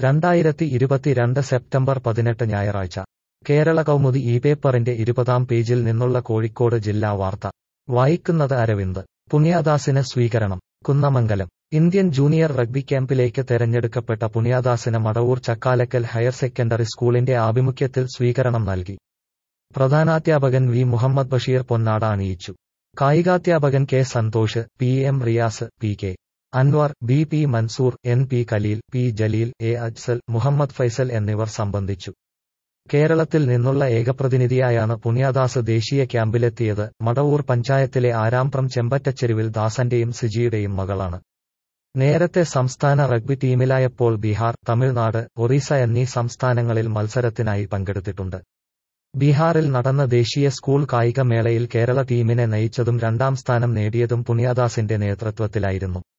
രണ്ടായിരത്തി ഇരുപത്തിരണ്ട് സെപ്റ്റംബർ പതിനെട്ട് ഞായറാഴ്ച കേരള കൗമുദി ഈ പേപ്പറിന്റെ ഇരുപതാം പേജിൽ നിന്നുള്ള കോഴിക്കോട് ജില്ലാ വാർത്ത വായിക്കുന്നത് അരവിന്ദ് പുണ്യാദാസിന് സ്വീകരണം കുന്നമംഗലം ഇന്ത്യൻ ജൂനിയർ റഗ്ബി ക്യാമ്പിലേക്ക് തെരഞ്ഞെടുക്കപ്പെട്ട പുണ്യാദാസിന് മടവൂർ ചക്കാലക്കൽ ഹയർ സെക്കൻഡറി സ്കൂളിന്റെ ആഭിമുഖ്യത്തിൽ സ്വീകരണം നൽകി പ്രധാനാധ്യാപകൻ വി മുഹമ്മദ് ബഷീർ പൊന്നാട അണിയിച്ചു കായികാധ്യാപകൻ K Santhosh P M Riyas P K Anwar B P Mansoor N P Kaleel P Jaleel A Ajsal Muhammad Faisal എന്നിവർ സംബന്ധിച്ചു കേരളത്തിൽ നിന്നുള്ള ഏകപ്രതിനിധിയായാണ് പുണ്യാദാസ് ദേശീയ ക്യാമ്പിലെത്തിയത് മടവൂർ പഞ്ചായത്തിലെ ആരാംപ്രം ചെമ്പറ്റച്ചെരുവിൽ ദാസന്റെയും സിജിയുടെയും മകളാണ് നേരത്തെ സംസ്ഥാന റഗ്ബി ടീമിലായപ്പോൾ ബീഹാർ തമിഴ്നാട് ഒറീസ എന്നീ സംസ്ഥാനങ്ങളിൽ മത്സരത്തിനായി പങ്കെടുത്തിട്ടുണ്ട് ബീഹാറിൽ നടന്ന ദേശീയ സ്കൂൾ കായിക മേളയിൽ കേരള ടീമിനെ നയിച്ചതും രണ്ടാം സ്ഥാനം നേടിയതും പുണ്യാദാസിന്റെ നേതൃത്വത്തിലായിരുന്നു